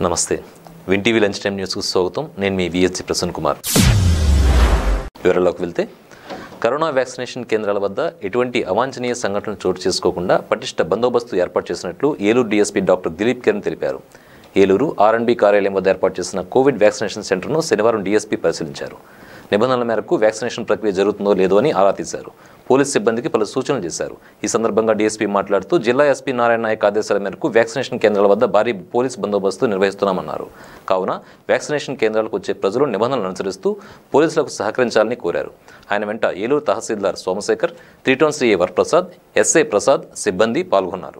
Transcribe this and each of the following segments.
నమస్తే win TV lunch time న్యూస్కు స్వాగతం నేను మీ విఎస్జి ప్రసన్న కుమార్ వివరాల్లోకి వెళ్తే కరోనా వ్యాక్సినేషన్ కేంద్రాల వద్ద ఎటువంటి అవాంఛనీయ సంఘటనలు చోటు చేసుకోకుండా పటిష్ట బందోబస్తు ఏర్పాటు చేసినట్లు ఏలూరు డీఎస్పీ డాక్టర్ దిలీప్ కిరణ్ తెలిపారు ఏలూరు ఆర్ఎండ్బి కార్యాలయం వద్ద ఏర్పాటు చేసిన కోవిడ్ వ్యాక్సినేషన్ సెంటర్ను శనివారం డీఎస్పీ పరిశీలించారు నిబంధనల మేరకు వ్యాక్సినేషన్ ప్రక్రియ జరుగుతుందో లేదో అని ఆరా తీశారు పోలీస్ సిబ్బందికి పలు సూచనలు చేశారు ఈ సందర్భంగా డీఎస్పీ మాట్లాడుతూ జిల్లా ఎస్పీ నారాయణ నాయక్ ఆదేశాల మేరకు వ్యాక్సినేషన్ కేంద్రాల వద్ద భారీ పోలీస్ బందోబస్తు నిర్వహిస్తున్నామన్నారు కావున వ్యాక్సినేషన్ కేంద్రాలకు వచ్చే ప్రజలు నిబంధనలు అనుసరిస్తూ పోలీసులకు సహకరించాలని కోరారు ఆయన వెంట ఏలూరు తహసీల్దార్ Somasekhar three town CA Varaprasad SI Prasad సిబ్బంది పాల్గొన్నారు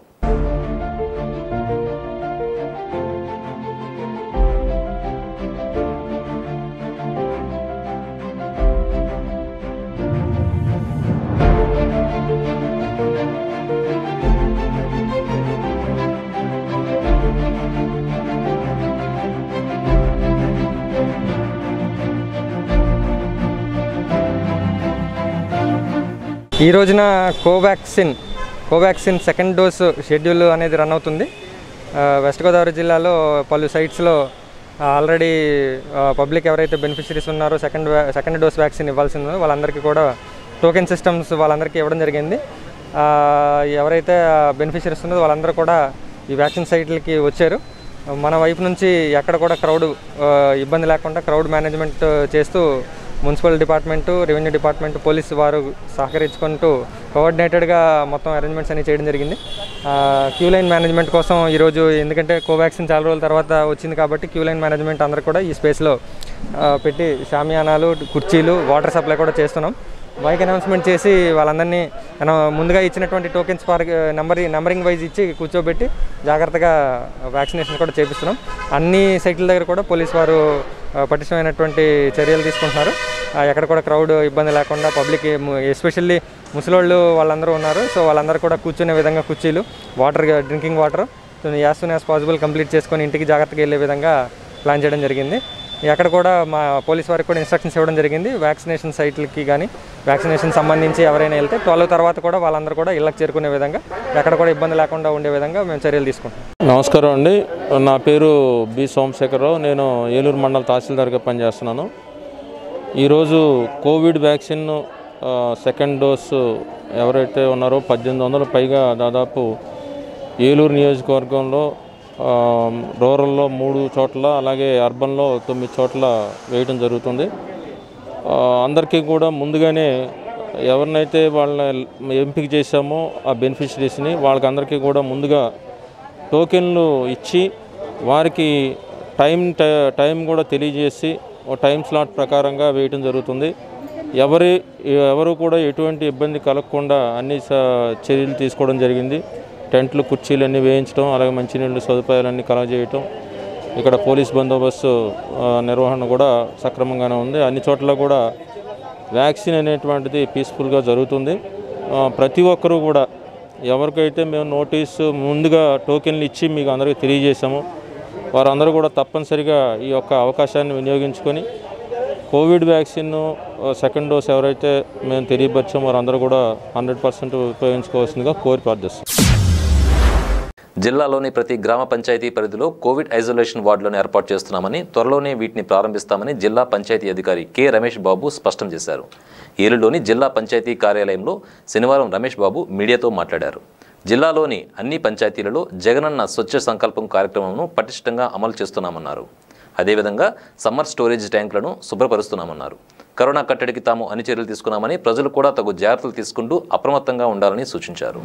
ఈ రోజున Covaxin Covaxin second dose schedule అనేది రన్ అవుతుంది ఆ, వెస్ట్ గోదావరి జిల్లాలో పలు సైట్స్లో ఆల్రెడీ పబ్లిక్ ఎవరైతే బెనిఫిషరీస్ ఉన్నారో సెకండ్ వ్యా- సెకండ్ డోస్ వ్యాక్సిన్ ఇవ్వాల్సిందో వాళ్ళందరికీ కూడా టోకెన్ సిస్టమ్స్ వాళ్ళందరికీ ఇవ్వడం జరిగింది ఆ, ఎవరైతే బెనిఫిషరీస్ ఉన్నదో వాళ్ళందరూ కూడా ఈ వ్యాక్సిన్ సైట్లకి వచ్చారు మన వైపు నుంచి ఎక్కడ కూడా క్రౌడ్ ఇబ్బంది లేకుండా క్రౌడ్ మేనేజ్మెంట్ చేస్తూ municipal department revenue department police వారు సహకరించుకుంటూ కోఆర్డినేటెడ్గా మొత్తం అరేంజ్మెంట్స్ అన్ని చేయడం జరిగింది క్యూ లైన్ మేనేజ్మెంట్ కోసం ఈరోజు ఎందుకంటే కోవాక్సిన్ చాలా రోజుల తర్వాత వచ్చింది కాబట్టి క్యూ లైన్ మేనేజ్మెంట్ అందరూ కూడా ఈ స్పేస్లో పెట్టి షామియానాలు కుర్చీలు వాటర్ సప్లై కూడా చేస్తున్నాం బైక్ అనౌన్స్మెంట్ చేసి వాళ్ళందరినీ మనం ముందుగా ఇచ్చినటువంటి tokens for number numbering wise ఇచ్చి కూర్చోబెట్టి జాగ్రత్తగా వ్యాక్సినేషన్ కూడా చేపిస్తున్నాం అన్ని సైట్ల దగ్గర కూడా పోలీస్ వారు ఆ, పటిష్టమైనటువంటి చర్యలు తీసుకుంటున్నారు ఆ, ఎక్కడ కూడా క్రౌడ్ ఇబ్బంది లేకుండా పబ్లిక్ ఎస్పెషల్లీ ముసలోళ్ళు వాళ్ళందరూ ఉన్నారు సో వాళ్ళందరూ కూడా కూర్చునే విధంగా కుర్చీలు water drinking water as soon as possible complete చేసుకొని ఇంటికి జాగ్రత్తగా వెళ్ళే విధంగా ప్లాన్ చేయడం జరిగింది ఎక్కడ కూడా మా పోలీస్ వారికి కూడా ఇన్స్ట్రక్షన్స్ ఇవ్వడం జరిగింది వ్యాక్సినేషన్ సైట్లకి కానీ వ్యాక్సినేషన్ సంబంధించి ఎవరైనా వెళ్తే ట్వెల్వ్ తర్వాత కూడా వాళ్ళందరూ కూడా ఇళ్ళకి చేరుకునే విధంగా ఎక్కడ కూడా ఇబ్బంది లేకుండా ఉండే విధంగా మేము చర్యలు తీసుకుంటాం నమస్కారం అండి నా పేరు బి సోమశేఖరరావు నేను ఏలూరు మండల తహసీల్దార్గా పనిచేస్తున్నాను ఈరోజు కోవిడ్ వ్యాక్సిన్ ఆ, సెకండ్ డోసు ఎవరైతే ఉన్నారో పద్దెనిమిది వందల పైగా దాదాపు ఏలూరు నియోజకవర్గంలో ఆ, రూరల్లో మూడు చోట్ల అలాగే అర్బన్లో తొమ్మిది చోట్ల వేయడం జరుగుతుంది ఆ, అందరికీ కూడా ముందుగానే ఎవరినైతే వాళ్ళని ఎంపిక చేశామో ఆ బెనిఫిషరీస్ని వాళ్ళకి అందరికీ కూడా ముందుగా టోకెన్లు ఇచ్చి వారికి టైం టై- టైం కూడా తెలియజేసి ఓ టైం స్లాట్ ప్రకారంగా వేయటం జరుగుతుంది ఎవరి ఎవరు కూడా ఎటువంటి ఇబ్బంది కలగకుండా అన్ని స- చర్యలు తీసుకోవడం జరిగింది టెంట్లు కుర్చీలు అన్నీ వేయించడం అలాగే మంచినీళ్ళు సదుపాయాలన్నీ కలగజేయటం ఇక్కడ పోలీస్ బందోబస్తు ఆ, నిర్వహణ కూడా సక్రమంగానే ఉంది అన్ని చోట్ల కూడా వ్యాక్సిన్ అనేటువంటిది పీస్ఫుల్గా జరుగుతుంది ఆ, ప్రతి ఒక్కరూ కూడా ఎవరికైతే మేము నోటీసు ముందుగా టోకెన్లు ఇచ్చి మీకు అందరికీ తెలియజేశామో వారందరూ కూడా తప్పనిసరిగా ఈ యొక్క అవకాశాన్ని వినియోగించుకొని కోవిడ్ వ్యాక్సిన్ ఆ, సెకండ్ డోస్ ఎవరైతే మేము తెలియపరిచామో వారందరూ కూడా హండ్రెడ్ పర్సెంట్ ఉపయోగించుకోవాల్సిందిగా కోరి ప్రార్థిస్తాం జిల్లాలోని ప్రతి గ్రామ పంచాయతీ పరిధిలో కోవిడ్ ఐసోలేషన్ వార్డులను ఏర్పాటు చేస్తున్నామని త్వరలోనే వీటిని ప్రారంభిస్తామని జిల్లా పంచాయతీ అధికారి కె రమేష్ బాబు స్పష్టం చేశారు ఏలులోని జిల్లా పంచాయతీ కార్యాలయంలో శనివారం రమేష్ బాబు మీడియాతో మాట్లాడారు జిల్లాలోని అన్ని పంచాయతీలలో జగనన్న స్వచ్ఛ సంకల్పం కార్యక్రమంను పటిష్టంగా అమలు చేస్తున్నామన్నారు అదేవిధంగా సమ్మర్ స్టోరేజ్ ట్యాంకులను శుభ్రపరుస్తున్నామన్నారు కరోనా కట్టడికి తాము అన్ని చర్యలు తీసుకున్నామని ప్రజలు కూడా తగు జాగ్రత్తలు తీసుకుంటూ అప్రమత్తంగా ఉండాలని సూచించారు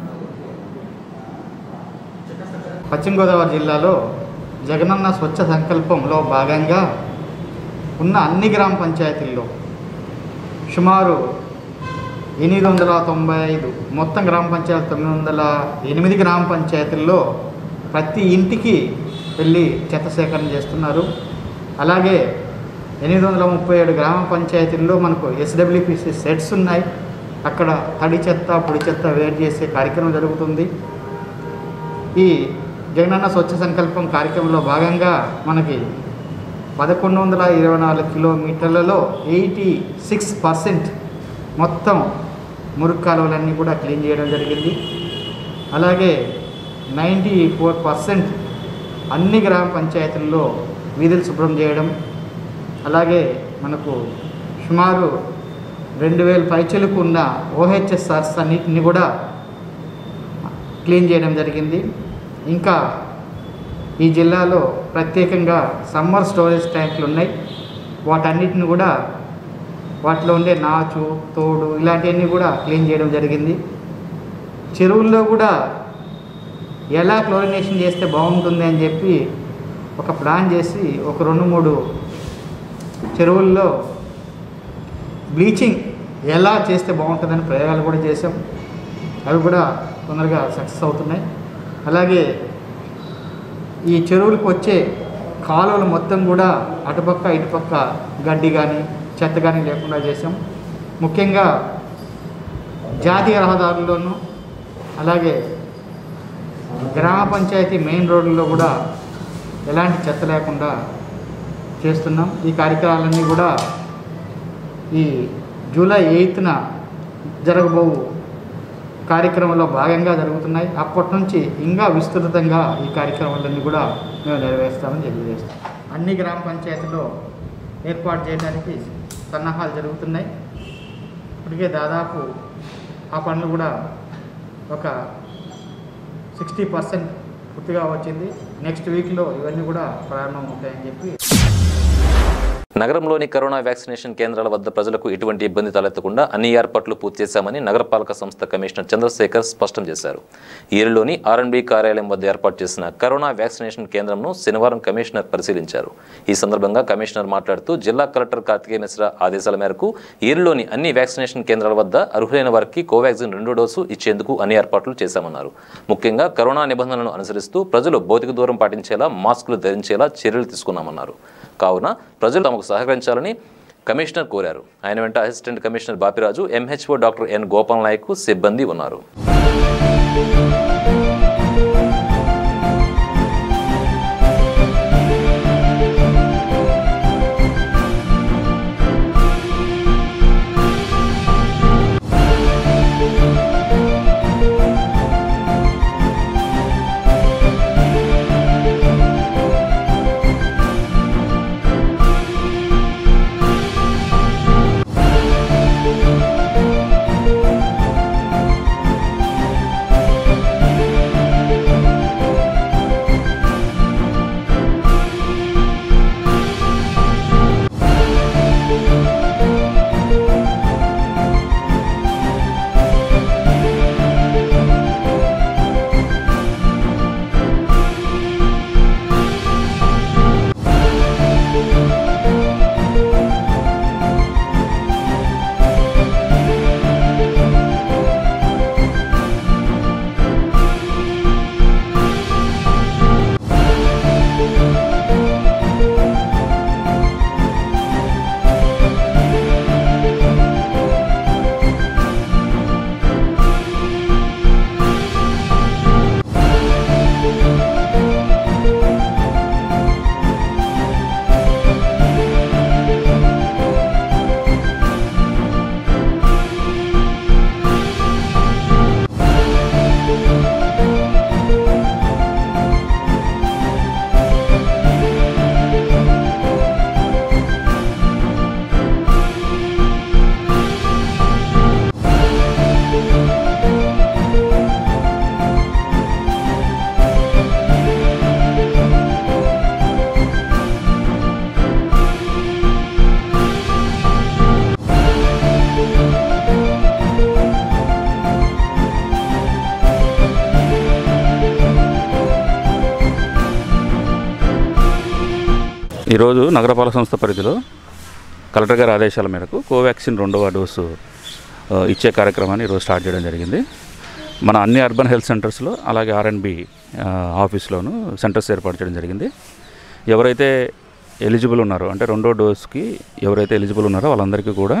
పశ్చిమ గోదావరి జిల్లాలో జగనన్న స్వచ్ఛ సంకల్పంలో భాగంగా ఉన్న అన్ని గ్రామ పంచాయతీల్లో సుమారు ఎనిమిది వందల తొంభై ఐదు మొత్తం గ్రామ పంచాయతీ తొమ్మిది వందల ఎనిమిది గ్రామ పంచాయతీల్లో ప్రతి ఇంటికి వెళ్ళి చెత్త సేకరణ చేస్తున్నారు అలాగే ఎనిమిది వందల ముప్పై ఏడు గ్రామ పంచాయతీల్లో మనకు ఎస్డబ్ల్యూపిసి సెట్స్ ఉన్నాయి అక్కడ తడి చెత్త పొడి చెత్త వేరు చేసే కార్యక్రమం జరుగుతుంది ఈ జగనన్న స్వచ్ఛ సంకల్పం కార్యక్రమంలో భాగంగా మనకి పదకొండు వందల ఇరవై నాలుగు కిలోమీటర్లలో ఎయిటీ సిక్స్ పర్సెంట్ మొత్తం మురుగు కాలువలన్నీ కూడా క్లీన్ చేయడం జరిగింది అలాగే నైంటీ ఫోర్ పర్సెంట్ అన్ని గ్రామ పంచాయతీల్లో వీధులు శుభ్రం చేయడం అలాగే మనకు సుమారు రెండు వేల పైచలకు ఉన్న ఓహెచ్ఎస్ఆర్స్ అన్నిటిని కూడా క్లీన్ చేయడం జరిగింది ఇంకా ఈ జిల్లాలో ప్రత్యేకంగా సమ్మర్ స్టోరేజ్ ట్యాంకులు ఉన్నాయి వాటన్నిటిని కూడా వాటిలో ఉండే నాచు తోడు ఇలాంటివన్నీ కూడా క్లీన్ చేయడం జరిగింది చెరువుల్లో కూడా ఎలా క్లోరినేషన్ చేస్తే బాగుంటుంది అని చెప్పి ఒక ప్లాన్ చేసి ఒక రెండు మూడు చెరువుల్లో బ్లీచింగ్ ఎలా చేస్తే బాగుంటుందని ప్రయోగాలు కూడా చేసాం అవి కూడా తొందరగా సక్సెస్ అవుతున్నాయి అలాగే ఈ చెరువులకు వచ్చే కాలువలు మొత్తం కూడా అటుపక్క ఇటుపక్క గడ్డి కానీ చెత్త కానీ లేకుండా చేసాం ముఖ్యంగా జాతీయ రహదారుల్లోనూ అలాగే గ్రామ పంచాయతీ మెయిన్ రోడ్లలో కూడా ఎలాంటి చెత్త లేకుండా చేస్తున్నాం ఈ కార్యక్రమాలన్నీ కూడా ఈ జూలై ఎయిత్న జరగబోవు కార్యక్రమంలో భాగంగా జరుగుతున్నాయి అప్పటి నుంచి ఇంకా విస్తృతంగా ఈ కార్యక్రమాలన్నీ కూడా మేము నెరవేరుస్తామని తెలియజేస్తాం అన్ని గ్రామ పంచాయతీలో ఏర్పాటు చేయడానికి సన్నాహాలు జరుగుతున్నాయి ఇప్పటికే దాదాపు ఆ పనులు కూడా ఒక సిక్స్టీ పర్సెంట్ పూర్తిగా వచ్చింది నెక్స్ట్ వీక్లో ఇవన్నీ కూడా ప్రారంభం అవుతాయని చెప్పి నగరంలోని కరోనా వ్యాక్సినేషన్ కేంద్రాల వద్ద ప్రజలకు ఎటువంటి ఇబ్బంది తలెత్తకుండా అన్ని ఏర్పాట్లు పూర్తి చేశామని నగరపాలక సంస్థ కమిషనర్ చంద్రశేఖర్ స్పష్టం చేశారు ఏరులోని ఆర్ఎన్బి కార్యాలయం వద్ద ఏర్పాటు చేసిన కరోనా వ్యాక్సినేషన్ కేంద్రంను శనివారం కమిషనర్ పరిశీలించారు ఈ సందర్భంగా కమిషనర్ మాట్లాడుతూ జిల్లా కలెక్టర్ కార్తికేయ మిశ్రా ఆదేశాల మేరకు ఏరులోని అన్ని వ్యాక్సినేషన్ కేంద్రాల వద్ద అర్హులైన వారికి కోవాక్సిన్ రెండో డోసు ఇచ్చేందుకు అన్ని ఏర్పాట్లు చేశామన్నారు ముఖ్యంగా కరోనా నిబంధనలను అనుసరిస్తూ ప్రజలు భౌతిక దూరం పాటించేలా మాస్కులు ధరించేలా చర్యలు తీసుకున్నామన్నారు కావున ప్రజలు తమకు సహకరించాలని కమిషనర్ కోరారు ఆయన వెంట assistant commissioner Bapiraju MHO doctor N Gopal Naik సిబ్బంది ఉన్నారు ఈరోజు నగరపాలక సంస్థ పరిధిలో కలెక్టర్ గారి ఆదేశాల మేరకు కోవాక్సిన్ రెండవ డోసు ఆ, ఇచ్చే కార్యక్రమాన్ని ఈరోజు స్టార్ట్ చేయడం జరిగింది మన అన్ని అర్బన్ హెల్త్ సెంటర్స్లో అలాగే ఆర్ఎన్బి ఆఫీస్లోను సెంటర్స్ ఏర్పాటు చేయడం జరిగింది ఎవరైతే ఎలిజిబుల్ ఉన్నారో అంటే రెండో డోస్కి ఎవరైతే ఎలిజిబుల్ ఉన్నారో వాళ్ళందరికీ కూడా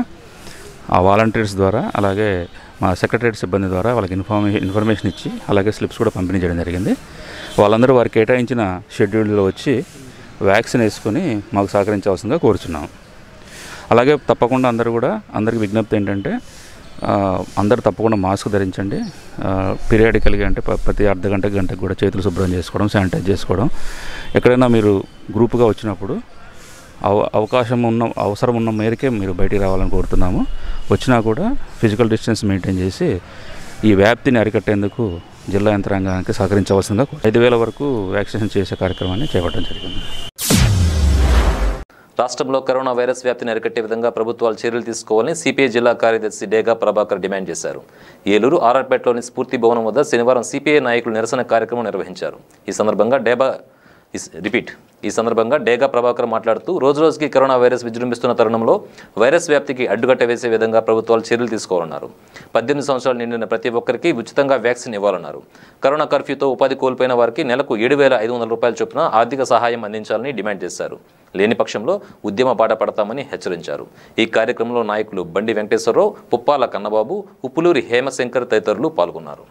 ఆ వాలంటీర్స్ ద్వారా అలాగే మా సెక్రటరేట్ సిబ్బంది ద్వారా వాళ్ళకి ఇన్ఫార్మే ఇన్ఫర్మేషన్ ఇచ్చి అలాగే స్లిప్స్ కూడా పంపిణీ చేయడం జరిగింది వాళ్ళందరూ వారికి కేటాయించిన షెడ్యూల్లో వచ్చి వ్యాక్సిన్ వేసుకొని మాకు సహకరించవలసిందిగా కోరుచున్నాం అలాగే తప్పకుండా అందరూ కూడా అందరికి విజ్ఞప్తి ఏంటంటే ఆ, అందరూ తప్పకుండా మాస్క్ ధరించండి పీరియాడికల్గా అంటే ప- ప్రతి అర్ధ గంట గంటకు కూడా చేతులు శుభ్రం చేసుకోవడం శానిటైజ్ చేసుకోవడం ఎక్కడైనా మీరు గ్రూప్గా వచ్చినప్పుడు అవ అవకాశం ఉన్న అవసరం ఉన్న మేరకే మీరు బయటికి రావాలని కోరుతున్నాము వచ్చినా కూడా ఫిజికల్ డిస్టెన్స్ మెయింటైన్ చేసి ఈ వ్యాప్తిని అరికట్టేందుకు జిల్లా యంత్రాంగానికి సహకరించవలసిందిగా ఐదు వేల వరకు వ్యాక్సినేషన్ చేసే కార్యక్రమాన్ని చేపట్టడం జరిగింది రాష్ట్రంలో కరోనా వైరస్ వ్యాప్తిని అరికట్టే విధంగా ప్రభుత్వాలు చర్యలు తీసుకోవాలని సిపిఐ జిల్లా కార్యదర్శి డేగా ప్రభాకర్ డిమాండ్ చేశారు ఏలూరు ఆర్ఆర్పేటలోని స్ఫూర్తి భవనం వద్ద శనివారం సిపిఐ నాయకులు నిరసన కార్యక్రమం నిర్వహించారు ఈ సందర్భంగా డేబా ఇస్- రిపీట్ ఈ సందర్భంగా డేగా ప్రభాకర్ మాట్లాడుతూ రోజు రోజుకి కరోనా వైరస్ విజృంభిస్తున్న తరుణంలో వైరస్ వ్యాప్తికి అడ్డుకట్ట వేసే విధంగా ప్రభుత్వాలు చర్యలు తీసుకోవాలన్నారు పద్దెనిమిది సంవత్సరాలు నిండిన ప్రతి ఒక్కరికి ఉచితంగా వ్యాక్సిన్ ఇవ్వాలన్నారు కరోనా కర్ఫ్యూతో ఉపాధి కోల్పోయిన వారికి నెలకు ఏడు వేల ఐదు వందల రూపాయల చొప్పున ఆర్థిక సహాయం అందించాలని డిమాండ్ చేశారు లేని పక్షంలో ఉద్యమ బాట పడతామని హెచ్చరించారు ఈ కార్యక్రమంలో నాయకులు బండి వెంకటేశ్వరరావు పుప్పాల కన్నబాబు ఉప్పులూరి హేమశంకర్ తదితరులు పాల్గొన్నారు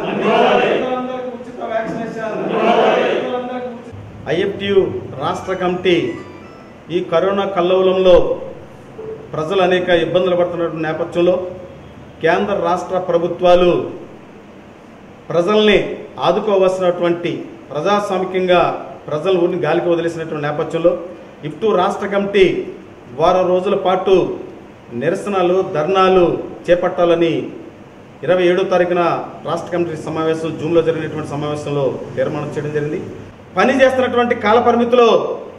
ఐఎఫ్టియు రాష్ట్ర కమిటీ ఈ కరోనా కల్లోలంలో ప్రజలు అనేక ఇబ్బందులు పడుతున్న నేపథ్యంలో కేంద్ర రాష్ట్ర ప్రభుత్వాలు ప్రజల్ని ఆదుకోవాల్సినటువంటి ప్రజాస్వామికంగా ప్రజల ఊరిని గాలికి వదిలేసినటువంటి నేపథ్యంలో ఇఫ్టు రాష్ట్ర కమిటీ వారం రోజుల పాటు నిరసనలు ధర్నాలు చేపట్టాలని ఇరవై ఏడో తారీఖున రాష్ట్ర కమిటీ సమావేశం జూన్లో జరిగినటువంటి సమావేశంలో తీర్మానం చేయడం జరిగింది పని చేస్తున్నటువంటి కాల పరిమితిలో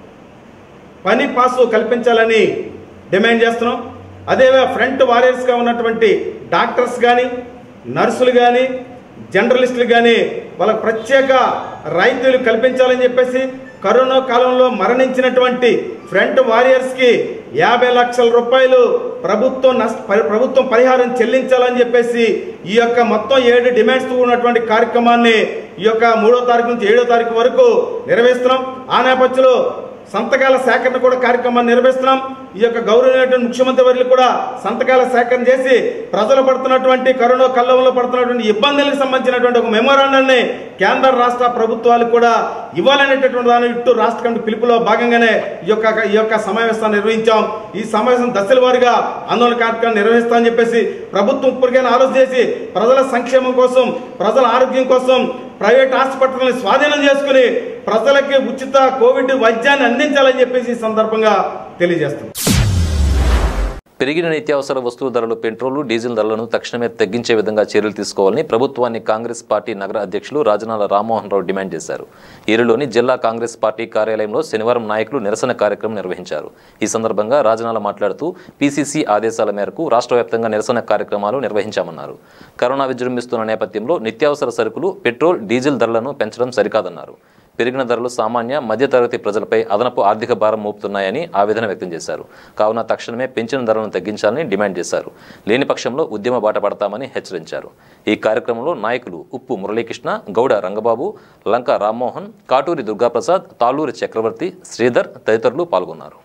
పని పాసు కల్పించాలని డిమాండ్ చేస్తున్నాం అదే ఫ్రంట్ వారియర్స్గా ఉన్నటువంటి డాక్టర్స్ కానీ నర్సులు కానీ జర్నలిస్టులు కానీ వాళ్ళకు ప్రత్యేక రాయితీలు కల్పించాలని చెప్పేసి కరోనా కాలంలో మరణించినటువంటి ఫ్రంట్ వారియర్స్కి యాభై లక్షల రూపాయలు ప్రభుత్వం నష్ట పరి- ప్రభుత్వం పరిహారం చెల్లించాలని చెప్పేసి ఈ యొక్క మొత్తం ఏడు డిమాండ్స్ ఉన్నటువంటి కార్యక్రమాన్ని ఈ యొక్క మూడో తారీఖు నుంచి ఏడో తారీఖు వరకు నిర్వహిస్తున్నాం ఆ నేపథ్యంలో సంతకాల సేకరణ కూడా కార్యక్రమాన్ని నిర్వహిస్తున్నాం ఈ యొక్క గౌరవనీయటువంటి ముఖ్యమంత్రి వర్యులు కూడా సంతకాల సేకరణ చేసి ప్రజలు పడుతున్నటువంటి కరోనా కల్లంలో పడుతున్నటువంటి ఇబ్బందులకు సంబంధించినటువంటి ఒక మెమోరాండాన్ని కేంద్ర రాష్ట్ర ప్రభుత్వాలు కూడా ఇవ్వాలనేటటువంటి దాని ఇటు రాష్ట్ర కమిటీ పిలుపులో భాగంగానే ఈ యొక్క ఈ యొక్క సమావేశాన్ని నిర్వహించాం ఈ సమావేశం దశల వారీగా ఆందోళన కార్యక్రమం నిర్వహిస్తామని చెప్పేసి ప్రభుత్వం ఇప్పటికైనా ఆలోచన చేసి ప్రజల సంక్షేమం కోసం ప్రజల ఆరోగ్యం కోసం ప్రైవేట్ హాస్పిటల్ని స్వాధీనం చేసుకుని ప్రజలకి ఉచిత కోవిడ్ వైద్యాన్ని అందించాలని చెప్పేసి ఈ సందర్భంగా తెలియజేస్తున్నాం పెరిగిన నిత్యావసర వస్తువు ధరలు పెట్రోలు డీజిల్ ధరలను తక్షణమే తగ్గించే విధంగా చర్యలు తీసుకోవాలని ప్రభుత్వాన్ని కాంగ్రెస్ పార్టీ నగర అధ్యక్షులు రాజనాల రామ్మోహన్ రావు డిమాండ్ చేశారు ఏరులోని జిల్లా కాంగ్రెస్ పార్టీ కార్యాలయంలో శనివారం నాయకులు నిరసన కార్యక్రమం నిర్వహించారు ఈ సందర్భంగా రాజనాల మాట్లాడుతూ పీసీసీ ఆదేశాల మేరకు రాష్ట్ర వ్యాప్తంగా నిరసన కార్యక్రమాలు నిర్వహించామన్నారు కరోనా విజృంభిస్తున్న నేపథ్యంలో నిత్యావసర సరుకులు పెట్రోల్ డీజిల్ ధరలను పెంచడం సరికాదన్నారు పెరిగిన ధరలు సామాన్య మధ్యతరగతి ప్రజలపై అదనపు ఆర్థిక భారం మోపుతున్నాయని ఆవేదన వ్యక్తం చేశారు కావున తక్షణమే పెంచిన ధరలను తగ్గించాలని డిమాండ్ చేశారు లేని పక్షంలో ఉద్యమ బాట పడతామని హెచ్చరించారు ఈ కార్యక్రమంలో నాయకులు ఉప్పు మురళీకృష్ణ గౌడ రంగబాబు లంక రామ్మోహన్ కాటూరి దుర్గాప్రసాద్ తాళూరి చక్రవర్తి శ్రీధర్ తదితరులు పాల్గొన్నారు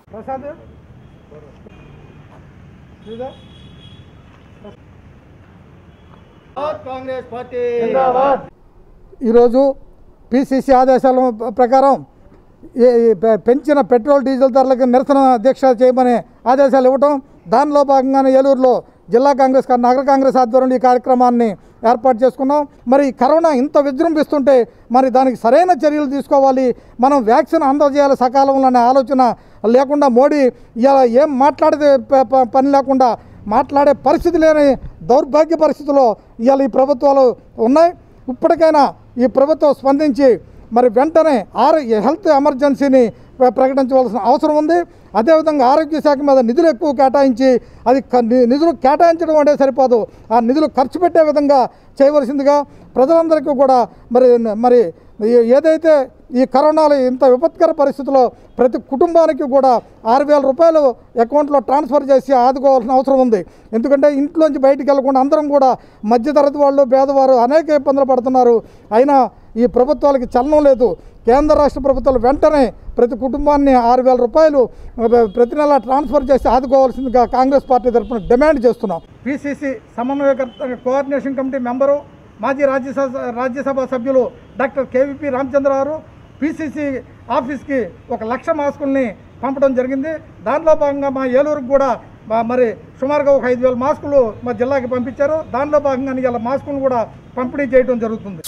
కాంగ్రెస్ పార్టీ ఈరోజు పిసిసి ఆదేశాల ప్రకారం ఈ ఈ పె- పెంచిన పెట్రోల్ డీజిల్ ధరలకు నిరసన దీక్ష చేయమని ఆదేశాలు ఇవ్వటం దానిలో భాగంగానే ఏలూరులో జిల్లా కాంగ్రెస్ కా- నగర కాంగ్రెస్ ఆధ్వర్యంలో ఈ కార్యక్రమాన్ని ఏర్పాటు చేసుకున్నాం మరి కరోనా ఇంత విజృంభిస్తుంటే మరి దానికి సరైన చర్యలు తీసుకోవాలి మనం వ్యాక్సిన్ అందజేయాలి సకాలంలో అనే ఆలోచన లేకుండా మోడీ ఇలా ఏం మాట్లాడితే ప- ప- పని లేకుండా మాట్లాడే పరిస్థితి లేని దౌర్భాగ్య పరిస్థితిలో ఇవాళ ఈ ప్రభుత్వాలు ఉన్నాయి ఇప్పటికైనా ఈ ప్రభుత్వం స్పందించి మరి వెంటనే ఆరో హెల్త్ ఎమర్జెన్సీని ప్ర- ప్రకటించవలసిన అవసరం ఉంది అదేవిధంగా ఆరోగ్య శాఖ మీద నిధులు ఎక్కువ కేటాయించి అది క- ని- నిధులు కేటాయించడం అంటే సరిపోదు ఆ నిధులు ఖర్చు పెట్టే విధంగా చేయవలసిందిగా ప్రజలందరికీ కూడా మరి మరి ఏ- ఏదైతే ఈ కరోనాలో ఇంత విపత్కర పరిస్థితిలో ప్రతి కుటుంబానికి కూడా ఆరు వేల రూపాయలు అకౌంట్లో ట్రాన్స్ఫర్ చేసి ఆదుకోవాల్సిన అవసరం ఉంది ఎందుకంటే ఇంట్లోంచి బయటికి వెళ్లకుండా అందరం కూడా మధ్యతరగతి వాళ్ళు పేదవారు అనేక ఇబ్బందులు పడుతున్నారు అయినా ఈ ప్రభుత్వాలకి చలనం లేదు కేంద్ర రాష్ట్ర ప్రభుత్వాలు వెంటనే ప్రతి కుటుంబాన్ని ఆరు వేల రూపాయలు ప్రతి నెల ట్రాన్స్ఫర్ చేసి ఆదుకోవాల్సిందిగా కాంగ్రెస్ పార్టీ తరఫున డిమాండ్ చేస్తున్నాం పిసిసి సమన్వయకర్త కోఆర్డినేషన్ కమిటీ మెంబరు మాజీ రాజ్యసభ రాజ్యసభ సభ్యులు డాక్టర్ కేవీపీ రామచంద్రరావు పిసిసి ఆఫీస్కి ఒక లక్ష మాస్కుల్ని పంపడం జరిగింది దాంట్లో భాగంగా మా ఏలూరుకు కూడా మా- మరి సుమారుగా ఒక ఐదు వేల మాస్కులు మా జిల్లాకి పంపించారు దానిలో భాగంగా ఇలా మాస్కులు కూడా పంపిణీ చేయడం జరుగుతుంది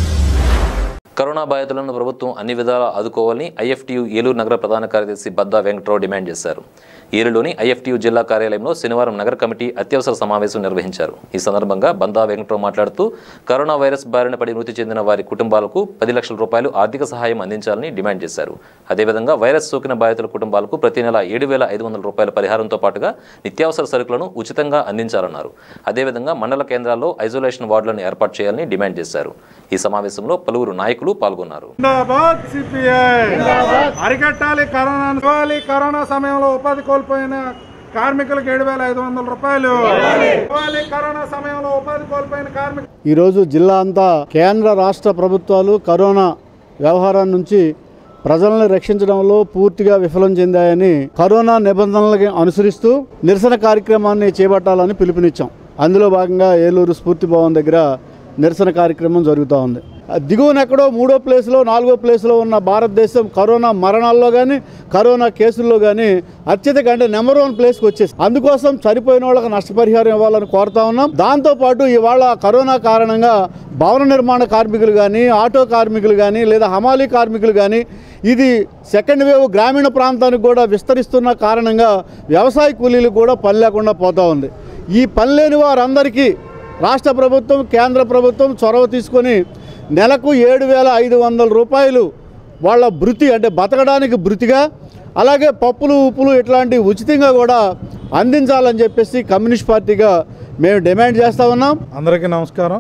కరోనా బాధితులను ప్రభుత్వం అన్ని విధాలా ఆదుకోవాలని ఐఎఫ్టీయు ఏలూరు నగర ప్రధాన కార్యదర్శి బద్దా వెంకట్రావు డిమాండ్ చేశారు ఏలూరులోని ఐఎఫ్టీయు జిల్లా కార్యాలయంలో శనివారం నగర కమిటీ అత్యవసర సమావేశం నిర్వహించారు ఈ సందర్భంగా బందా వెంకట్రావు మాట్లాడుతూ కరోనా వైరస్ బారిన పడి మృతి చెందిన వారి కుటుంబాలకు పది లక్షల రూపాయలు ఆర్థిక సహాయం అందించాలని డిమాండ్ చేశారు అదేవిధంగా వైరస్ సోకిన బాధితుల కుటుంబాలకు ప్రతి నెల ఏడు వేల ఐదు వందల రూపాయల పరిహారంతో పాటుగా నిత్యావసర సరుకులను ఉచితంగా అందించాలన్నారు అదేవిధంగా మండల కేంద్రాల్లో ఐసోలేషన్ వార్డులను ఏర్పాటు చేయాలని డిమాండ్ చేశారు ఈ సమావేశంలో పలువురు నాయకులు పాల్గొన్నారు జిందాబాద్ సిపిఐ అరికట్టాలి కరోనా ఇవ్వాలి కరోనా సమయంలో ఉపాధి కోల్పోయిన కార్మికులకు ఏడు వేల ఐదు వందల రూపాయలు ఇవ్వాలి కరోనా సమయంలో ఉపాధి కోల్పోయిన కార్మికులు ఈరోజు జిల్లా అంతా కేంద్ర రాష్ట్ర ప్రభుత్వాలు కరోనా వ్యవహారం నుంచి ప్రజలను రక్షించడంలో పూర్తిగా విఫలం చెందాయని కరోనా నిబంధనలకి అనుసరిస్తూ నిరసన కార్యక్రమాన్ని చేపట్టాలని పిలుపునిచ్చాం అందులో భాగంగా ఏలూరు స్ఫూర్తి భవన్ దగ్గర నిరసన కార్యక్రమం జరుగుతూ ఉంది ఆ దిగువన ఎక్కడో మూడో ప్లేస్లో నాలుగో ప్లేస్లో ఉన్న భారతదేశం కరోనా మరణాల్లో కానీ కరోనా కేసుల్లో కానీ అత్యధిక అంటే నెంబర్ వన్ ప్లేస్కి వచ్చేసి అందుకోసం చనిపోయిన వాళ్ళకి నష్టపరిహారం ఇవ్వాలని కోరుతా ఉన్నాం దాంతోపాటు ఇవాళ కరోనా కారణంగా భవన నిర్మాణ కార్మికులు కానీ ఆటో కార్మికులు కానీ లేదా హమాలీ కార్మికులు కానీ ఇది సెకండ్ వేవ్ గ్రామీణ ప్రాంతానికి కూడా విస్తరిస్తున్న కారణంగా వ్యవసాయ కూలీలకు కూడా పని లేకుండా పోతూ ఉంది ఈ పని లేని వారందరికీ రాష్ట్ర ప్రభుత్వం కేంద్ర ప్రభుత్వం చొరవ తీసుకొని నెలకు ఏడు వేల ఐదు వందల రూపాయలు వాళ్ళ భృతి అంటే బతకడానికి భృతిగా అలాగే పప్పులు ఉప్పులు ఇట్లాంటి ఉచితంగా కూడా అందించాలని చెప్పేసి కమ్యూనిస్ట్ పార్టీగా మేము డిమాండ్ చేస్తూ ఉన్నాం అందరికీ నమస్కారం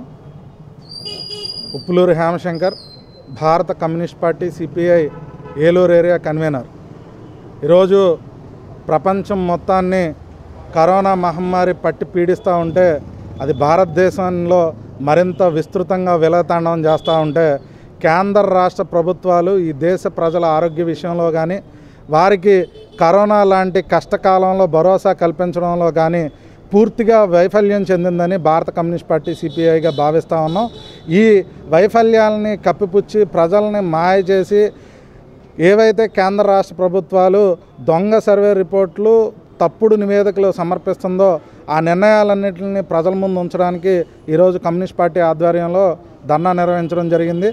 ఉప్పులూరు హేమశంకర్ భారత communist party CPI Eluru area convener ఈరోజు ప్రపంచం మొత్తాన్ని కరోనా మహమ్మారి పట్టి పీడిస్తూ ఉంటే అది భారతదేశంలో మరింత విస్తృతంగా విలతాండవం చేస్తూ ఉంటే కేంద్ర రాష్ట్ర ప్రభుత్వాలు ఈ దేశ ప్రజల ఆరోగ్య విషయంలో కానీ వారికి కరోనా లాంటి కష్టకాలంలో భరోసా కల్పించడంలో కానీ పూర్తిగా వైఫల్యం చెందిందని భారత కమ్యూనిస్ట్ పార్టీ సిపిఐగా భావిస్తూ ఉన్నాం ఈ వైఫల్యాలని కప్పిపుచ్చి ప్రజల్ని మాయ చేసి ఏవైతే కేంద్ర రాష్ట్ర ప్రభుత్వాలు దొంగ సర్వే రిపోర్ట్లు తప్పుడు నివేదికలు సమర్పిస్తుందో ఆ నిర్ణయాలన్నింటినీ ప్రజల ముందు ఉంచడానికి ఈరోజు కమ్యూనిస్ట్ పార్టీ ఆధ్వర్యంలో ధర్నా నిర్వహించడం జరిగింది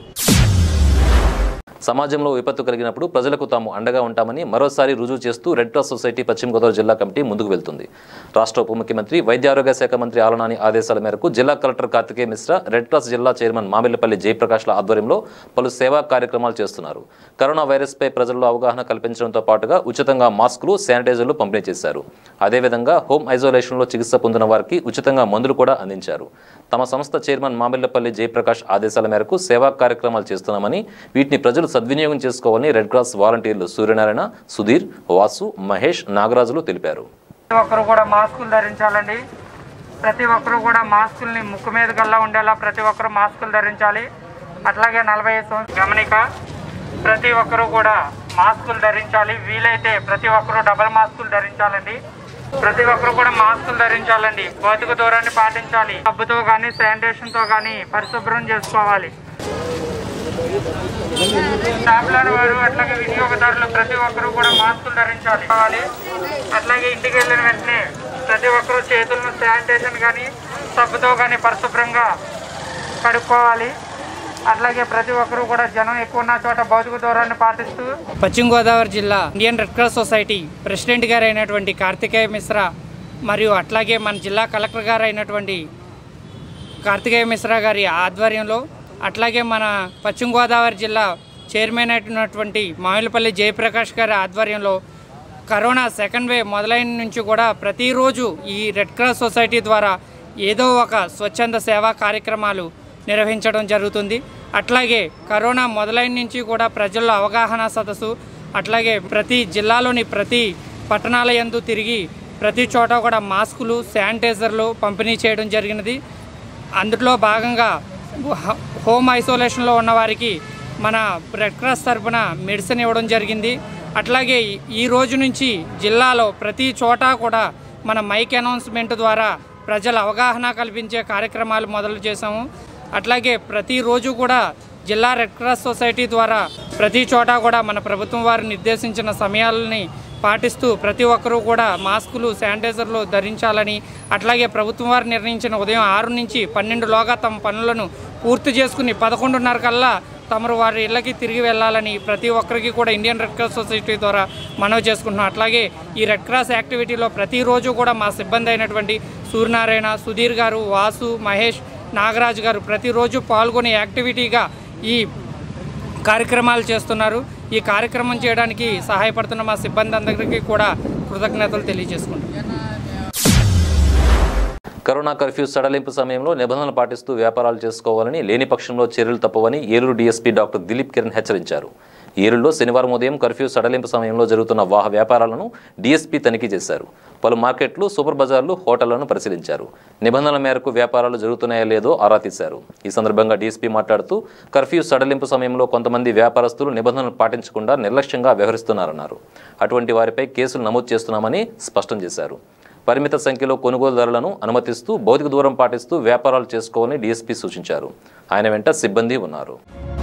సమాజంలో విపత్తు కలిగినప్పుడు ప్రజలకు తాము అండగా ఉంటామని మరోసారి రుజువు చేస్తూ రెడ్ క్రాస్ సొసైటీ పశ్చిమ గోదావరి జిల్లా కమిటీ ముందుకు వెళ్తుంది రాష్ట్ర ఉప ముఖ్యమంత్రి వైద్య ఆరోగ్య శాఖ మంత్రి ఆలనాని ఆదేశాల మేరకు జిల్లా collector Karthikeya Mishra red cross జిల్లా చైర్మన్ మామిళ్లపల్లి జయప్రకాష్ల ఆధ్వర్యంలో పలు సేవా కార్యక్రమాలు చేస్తున్నారు కరోనా వైరస్పై ప్రజల్లో అవగాహన కల్పించడంతో పాటుగా ఉచితంగా మాస్కులు శానిటైజర్లు పంపిణీ చేశారు అదేవిధంగా హోమ్ ఐసోలేషన్లో చికిత్స పొందిన వారికి ఉచితంగా మందులు కూడా అందించారు తమ సంస్థ చైర్మన్ మామిళ్లపల్లి జయప్రకాష్ ఆదేశాల మేరకు సేవా కార్యక్రమాలు చేస్తున్నామని వీటిని ప్రజలు సద్వినియోగం చేసుకోవాలని రెడ్ క్రాస్ వాలంటీర్లు సూర్యనారాయణ సుధీర్ వాసు మహేష్ నాగరాజులు తెలిపారు ప్రతి ఒక్కరు కూడా మాస్కులు ధరించాలండి ప్రతి ఒక్కరు కూడా మాస్కుల్ని ముక్కు మీద గల్లా ఉండేలా ప్రతి ఒక్కరు మాస్కులు ధరించాలి అట్లాగే నలభై ఐదు సంవత్సరాల గమనిక ప్రతి ఒక్కరు కూడా మాస్కులు ధరించాలి వీలైతే ప్రతి ఒక్కరు డబల్ మాస్కులు ధరించాలండి ప్రతి ఒక్కరు కూడా మాస్కులు ధరించాలండి భౌతిక దూరాన్ని పాటించాలి సబ్బుతో కానీ శానిటేషన్తో కానీ పరిశుభ్రం చేసుకోవాలి షాపులను వారు అట్లాగే వినియోగదారులు ప్రతి ఒక్కరు కూడా మాస్కులు ధరించాలి కావాలి అట్లాగే ఇంటికి వెళ్ళిన వెంటనే ప్రతి ఒక్కరు చేతులను శానిటేషన్ కానీ సబ్బుతో కానీ పరిశుభ్రంగా కడుక్కోవాలి అట్లాగే ప్రతి ఒక్కరు కూడా జనం ఎక్కువ ఉన్న చోట భౌతిక దూరాన్ని పాటిస్తూ పశ్చిమ గోదావరి జిల్లా Indian red cross society president గారు అయినటువంటి కార్తికేయ మిశ్రా మరియు అట్లాగే మన జిల్లా కలెక్టర్ గారు అయినటువంటి కార్తికేయ మిశ్రా గారి ఆధ్వర్యంలో అట్లాగే మన పశ్చిమ గోదావరి జిల్లా చైర్మన్ అయినటువంటి మామిలపల్లి జయప్రకాష్ గారి ఆధ్వర్యంలో కరోనా సెకండ్ వేవ్ మొదలైన నుంచి కూడా ప్రతిరోజు ఈ రెడ్ క్రాస్ సొసైటీ ద్వారా ఏదో ఒక స్వచ్ఛంద సేవా కార్యక్రమాలు నిర్వహించడం జరుగుతుంది అట్లాగే కరోనా మొదలైన నుంచి కూడా ప్రజల్లో అవగాహన సదస్సు అట్లాగే ప్రతి జిల్లాలోని ప్రతి పట్టణాల యందు తిరిగి ప్రతి చోట కూడా మాస్కులు శానిటైజర్లు పంపిణీ చేయడం జరిగినది అందులో భాగంగా హ- హోమ్ ఐసోలేషన్లో ఉన్న వారికి మన రెడ్ క్రాస్ తరపున మెడిసిన్ ఇవ్వడం జరిగింది అట్లాగే ఈ రోజు నుంచి జిల్లాలో ప్రతి చోట కూడా మన మైక్ అనౌన్స్మెంట్ ద్వారా ప్రజల అవగాహన కల్పించే కార్యక్రమాలు మొదలు చేశాము అట్లాగే ప్రతిరోజు కూడా జిల్లా రెడ్ క్రాస్ సొసైటీ ద్వారా ప్రతి చోట కూడా మన ప్రభుత్వం వారు నిర్దేశించిన సమయాలని పాటిస్తూ ప్రతి ఒక్కరూ కూడా మాస్కులు శానిటైజర్లు ధరించాలని అట్లాగే ప్రభుత్వం వారు నిర్ణయించిన ఉదయం ఆరు నుంచి పన్నెండులోగా తమ పనులను పూర్తి చేసుకుని పదకొండున్నర కల్లా తమరు వారి ఇళ్ళకి తిరిగి వెళ్ళాలని ప్రతి ఒక్కరికి కూడా ఇండియన్ రెడ్ క్రాస్ సొసైటీ ద్వారా మనవి చేసుకుంటున్నాం అట్లాగే ఈ రెడ్ క్రాస్ యాక్టివిటీలో ప్రతిరోజు కూడా మా సిబ్బంది అయినటువంటి సూర్యనారాయణ సుధీర్ గారు వాసు మహేష్ నాగరాజు గారు ప్రతిరోజు పాల్గొనే యాక్టివిటీగా ఈ కార్యక్రమాలు చేస్తున్నారు ఈ కార్యక్రమం చేయడానికి సహాయపడుతున్న మా సిబ్బంది అందరికీ కూడా కృతజ్ఞతలు తెలియజేసుకుంటున్నాం కరోనా కర్ఫ్యూ సడలింపు సమయంలో నిబంధనలు పాటిస్తూ వ్యాపారాలు చేసుకోవాలని లేని పక్షంలో చర్యలు తప్పవని ఏలూరు డీఎస్పీ డాక్టర్ దిలీప్ కిరణ్ హెచ్చరించారు ఏలూరులో శనివారం ఉదయం కర్ఫ్యూ సడలింపు సమయంలో జరుగుతున్న వాహ వ్యాపారాలను డీఎస్పీ తనిఖీ చేశారు పలు మార్కెట్లు సూపర్ బజార్లు హోటళ్లను పరిశీలించారు నిబంధనల మేరకు వ్యాపారాలు జరుగుతున్నాయో లేదో ఆరా తీశారు ఈ సందర్భంగా డీఎస్పీ మాట్లాడుతూ కర్ఫ్యూ సడలింపు సమయంలో కొంతమంది వ్యాపారస్తులు నిబంధనలు పాటించకుండా నిర్లక్ష్యంగా వ్యవహరిస్తున్నారన్నారు అటువంటి వారిపై కేసులు నమోదు చేస్తున్నామని స్పష్టం చేశారు పరిమిత సంఖ్యలో కొనుగోలుదారులను అనుమతిస్తూ భౌతిక దూరం పాటిస్తూ వ్యాపారాలు చేసుకోవాలని డీఎస్పీ సూచించారు ఆయన వెంట సిబ్బంది ఉన్నారు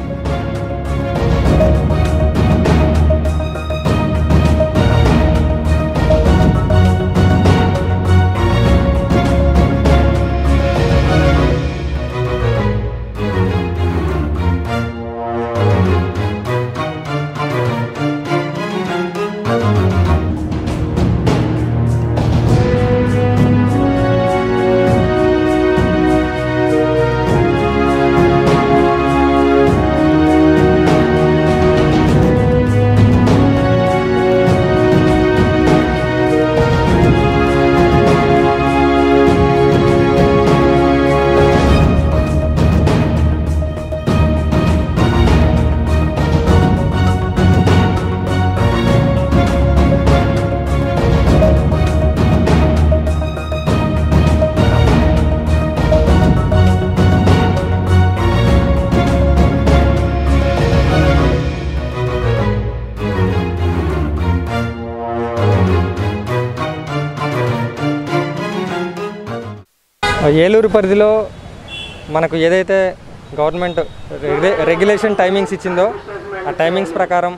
ఏలూరు పరిధిలో మనకు ఏదైతే గవర్నమెంట్ రెగ్యులే రెగ్యులేషన్ టైమింగ్స్ ఇచ్చిందో ఆ టైమింగ్స్ ప్రకారం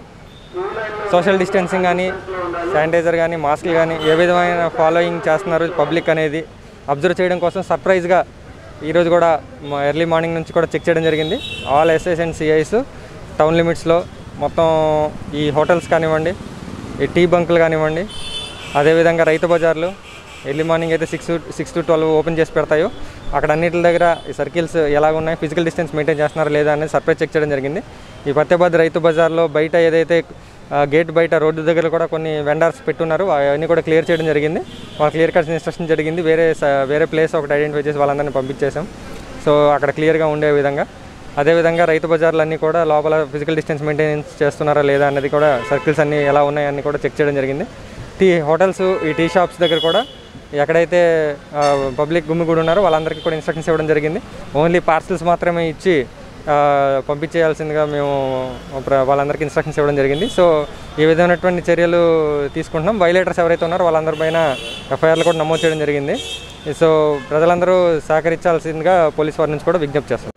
సోషల్ డిస్టెన్సింగ్ కానీ శానిటైజర్ కానీ మాస్క్లు కానీ ఏ విధమైన ఫాలోయింగ్ చేస్తున్నారు పబ్లిక్ అనేది అబ్జర్వ్ చేయడం కోసం సర్ప్రైజ్గా ఈరోజు కూడా ఎర్లీ మార్నింగ్ నుంచి కూడా చెక్ చేయడం జరిగింది all SS and CIs town లిమిట్స్లో మొత్తం ఈ హోటల్స్ కానివ్వండి ఈ టీ బంకులు కానివ్వండి అదేవిధంగా రైతు బజార్లు ఎర్లీ మార్నింగ్ అయితే six six to twelve open చేసి పెడతాయో అక్కడ అన్నిటి దగ్గర ఈ సర్కిల్స్ ఎలా ఉన్నాయి ఫిజికల్ డిస్టెన్స్ మెయింటైన్ చేస్తున్నారా లేదా అనేది సర్ప్రైజ్ చెక్ చేయడం జరిగింది ఈ ఫతేబాద్ రైతు బజార్లో బయట ఏదైతే ఆ, గేట్ బయట రోడ్డు దగ్గర కూడా కొన్ని వెండర్స్ పెట్టున్నారు అవన్నీ కూడా క్లియర్ చేయడం జరిగింది వాళ్ళు క్లియర్ కట్స్ ఇన్స్ట్రక్షన్ జరిగింది వేరే స- వేరే ప్లేస్ ఒకటి ఐడెంటిఫై చేసి వాళ్ళందరినీ పంపించేసాం సో అక్కడ క్లియర్గా ఉండే విధంగా అదేవిధంగా రైతు బజార్లు అన్నీ కూడా లోపల ఫిజికల్ డిస్టెన్స్ మెయింటెనెన్స్ చేస్తున్నారా లేదా అనేది కూడా సర్కిల్స్ అన్నీ ఎలా ఉన్నాయని కూడా చెక్ చేయడం జరిగింది టీ హోటల్స్ ఈ టీ షాప్స్ దగ్గర కూడా ఎక్కడైతే పబ్లిక్ గుమ్మిగూడి ఉన్నారో వాళ్ళందరికీ కూడా ఇన్స్ట్రక్షన్స్ ఇవ్వడం జరిగింది ఓన్లీ పార్సల్స్ మాత్రమే ఇచ్చి ఆ, పంపించేయాల్సిందిగా మేము ప్ర- వాళ్ళందరికీ ఇన్స్ట్రక్షన్స్ ఇవ్వడం జరిగింది సో ఈ విధమైనటువంటి చర్యలు తీసుకుంటున్నాం వైలేటర్స్ ఎవరైతే ఉన్నారో వాళ్ళందరి పైన ఎఫ్ఐఆర్లు కూడా నమోదు చేయడం జరిగింది సో ప్రజలందరూ సహకరించాల్సిందిగా పోలీస్ వారి నుంచి కూడా విజ్ఞప్తి చేస్తాం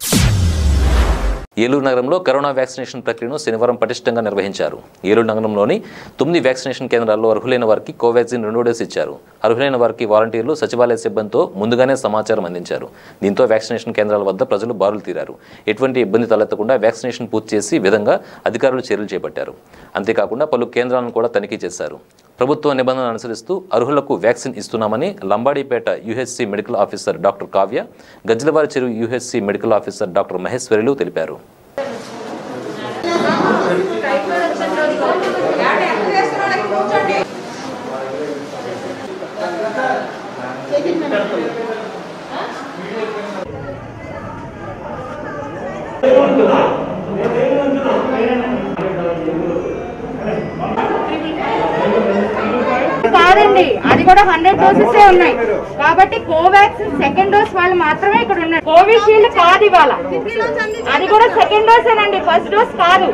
ఏలూరు నగరంలో కరోనా వ్యాక్సినేషన్ ప్రక్రియను శనివారం పటిష్టంగా నిర్వహించారు ఏలూరు నగరంలోని తొమ్మిది వ్యాక్సినేషన్ కేంద్రాల్లో అర్హులైన వారికి కోవాక్సిన్ రెండో డోసు ఇచ్చారు అర్హులైన వారికి వాలంటీర్లు సచివాలయ సిబ్బందితో ముందుగానే సమాచారం అందించారు దీంతో వ్యాక్సినేషన్ కేంద్రాల వద్ద ప్రజలు బారులు తీరారు ఎటువంటి ఇబ్బంది తలెత్తకుండా వ్యాక్సినేషన్ పూర్తి చేసి ఈ విధంగా అధికారులు చర్యలు చేపట్టారు అంతేకాకుండా పలు కేంద్రాలను కూడా తనిఖీ చేశారు ప్రభుత్వ నిబంధనలు అనుసరిస్తూ అర్హులకు వ్యాక్సిన్ ఇస్తున్నామని Lambadipeta UHC medical officer doctor Kavya Gajjalavari Cheruvu UHC medical officer doctor Maheswarulu తెలిపారు కాదండి అది కూడా హండ్రెడ్ డోసెస్ ఉన్నాయి కాబట్టి కోవాక్సిన్ సెకండ్ డోస్ వాళ్ళు మాత్రమే ఇక్కడ ఉన్నారు కోవిషీల్డ్ కాదు ఇవాళ అది కూడా సెకండ్ డోస్ అండి ఫస్ట్ డోస్ కాదు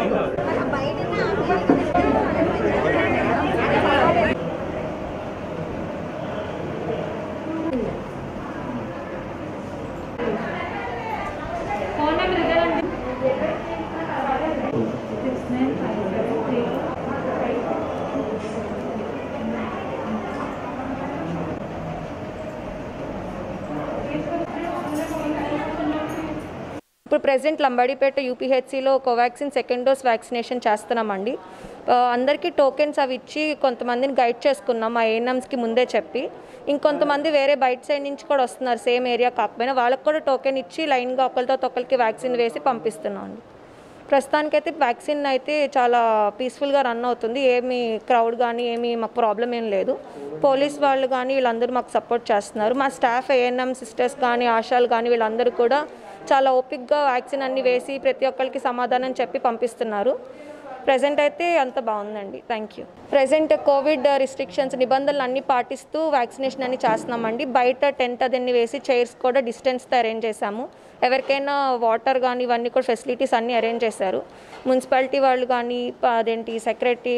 ఇప్పుడు ప్రెసెంట్ లంబాడిపేట యూపీహెచ్సిలో కోవాక్సిన్ సెకండ్ డోస్ వ్యాక్సినేషన్ చేస్తున్నామండి ఆ, అందరికీ టోకెన్స్ అవి ఇచ్చి కొంతమందిని గైడ్ చేసుకున్నాం మా ఏఎన్ఎమ్స్కి ముందే చెప్పి ఇంకొంతమంది వేరే బయట సైడ్ నుంచి కూడా వస్తున్నారు సేమ్ ఏరియా కాకపోయినా వాళ్ళకి కూడా టోకెన్ ఇచ్చి లైన్గా ఒకరితో ఒకరికి వ్యాక్సిన్ వేసి పంపిస్తున్నాం అండి ప్రస్తుతానికైతే వ్యాక్సిన్ అయితే చాలా పీస్ఫుల్గా రన్ అవుతుంది ఏమి క్రౌడ్ కానీ ఏమి మాకు ప్రాబ్లం ఏం లేదు పోలీస్ వాళ్ళు కానీ వీళ్ళందరూ మాకు సపోర్ట్ చేస్తున్నారు మా స్టాఫ్ ఏఎన్ఎం సిస్టర్స్ కానీ ఆశాలు కానీ వీళ్ళందరూ కూడా చాలా ఓపిక్గా వ్యాక్సిన్ అన్ని వేసి ప్రతి ఒక్కరికి సమాధానం చెప్పి పంపిస్తున్నారు ప్రజెంట్ అయితే అంత బాగుందండి thank you present Covid restrictions నిబంధనలు అన్ని పాటిస్తూ వ్యాక్సినేషన్ అన్ని చేస్తున్నామండి బయట టెంట్ అదన్ని వేసి చైర్స్ కూడా డిస్టెన్స్తో అరేంజ్ చేశాము ఎవరికైనా వాటర్ కానీ ఇవన్నీ కూడా ఫెసిలిటీస్ అన్నీ అరేంజ్ చేశారు మున్సిపాలిటీ వాళ్ళు కానీ ప- అదేంటి సెక్రటరీ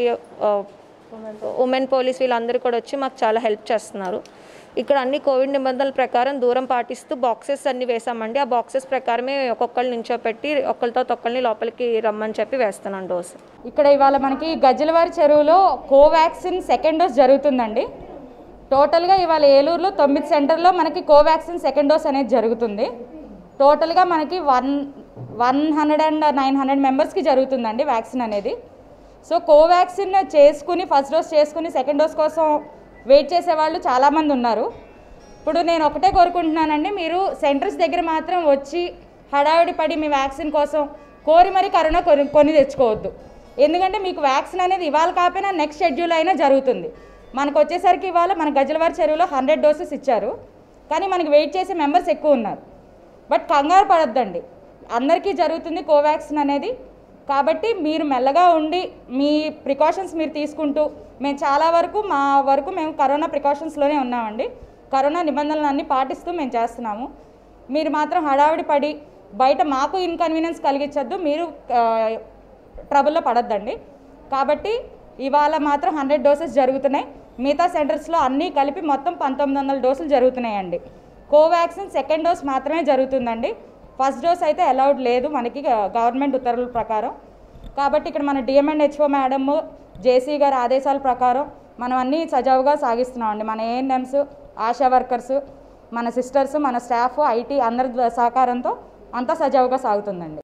ఉమెన్ పోలీస్ వీళ్ళందరూ కూడా వచ్చి మాకు చాలా హెల్ప్ చేస్తున్నారు ఇక్కడ అన్ని కోవిడ్ నిబంధనల ప్రకారం దూరం పాటిస్తూ బాక్సెస్ అన్ని వేసామండి ఆ బాక్సెస్ ప్రకారమే ఒక్కొక్కరిని నించోపెట్టి ఒకరితో ఒక్కరిని లోపలికి రమ్మని చెప్పి వేస్తున్నాం డోసు ఇక్కడ ఇవాళ మనకి గజ్జలవారి చెరువులో కోవాక్సిన్ సెకండ్ డోస్ జరుగుతుందండి టోటల్గా ఇవాళ ఏలూరులో తొమ్మిది సెంటర్లో మనకి కోవాక్సిన్ సెకండ్ డోస్ అనేది జరుగుతుంది టోటల్గా మనకి one one hundred and nine hundred మెంబర్స్కి జరుగుతుందండి వ్యాక్సిన్ అనేది సో కోవాక్సిన్ చేసుకుని ఫస్ట్ డోస్ చేసుకుని సెకండ్ డోస్ కోసం వెయిట్ చేసే వాళ్ళు చాలామంది ఉన్నారు ఇప్పుడు నేను ఒకటే కోరుకుంటున్నానండి మీరు సెంటర్స్ దగ్గర మాత్రం వచ్చి హడావిడి పడి మీ వ్యాక్సిన్ కోసం కోరి మరి కరోనా కొని కొని తెచ్చుకోవద్దు ఎందుకంటే మీకు వ్యాక్సిన్ అనేది ఇవాళ కాకపోయినా నెక్స్ట్ షెడ్యూల్ అయినా జరుగుతుంది మనకు వచ్చేసరికి ఇవాళ మన గజలవారి చెరువులో హండ్రెడ్ డోసెస్ ఇచ్చారు కానీ మనకి వెయిట్ చేసే మెంబర్స్ ఎక్కువ ఉన్నారు బట్ కంగారు పడొద్దండి అందరికీ జరుగుతుంది కోవాక్సిన్ అనేది కాబట్టి మీరు మెల్లగా ఉండి మీ ప్రికాషన్స్ మీరు తీసుకుంటూ మేము చాలా వరకు మా వరకు మేము కరోనా ప్రికాషన్స్లోనే ఉన్నామండి కరోనా నిబంధనలు అన్నీ పాటిస్తూ మేము చేస్తున్నాము మీరు మాత్రం హడావిడి పడి బయట మాకు ఇన్కన్వీనియన్స్ కలిగించొద్దు మీరు ట్రబుల్లో పడొద్దండి కాబట్టి ఇవాళ మాత్రం హండ్రెడ్ డోసెస్ జరుగుతున్నాయి మిగతా సెంటర్స్లో అన్నీ కలిపి మొత్తం పంతొమ్మిది వందల డోసులు జరుగుతున్నాయండి కోవాక్సిన్ సెకండ్ డోస్ మాత్రమే జరుగుతుందండి ఫస్ట్ డోస్ అయితే అలౌడ్ లేదు మనకి గవర్నమెంట్ ఉత్తర్వుల ప్రకారం కాబట్టి ఇక్కడ మన డిఎంఎండ్ హెచ్ఓ మేడమ్ జేసీ గారి ఆదేశాల ప్రకారం మనం అన్నీ సజావుగా సాగిస్తున్నామండి మన ఏఎన్ఎంస్ ఆశా వర్కర్స్ మన సిస్టర్స్ మన స్టాఫ్ ఐటీ అందరి ద్వా- సహకారంతో అంతా సజావుగా సాగుతుందండి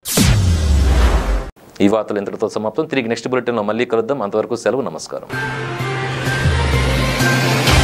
ఈ వార్తలు ఇంతటితో సమాప్తం తిరిగి నెక్స్ట్ బులెటిన్లో మళ్ళీ కలుద్దాం అంతవరకు సెలవు నమస్కారం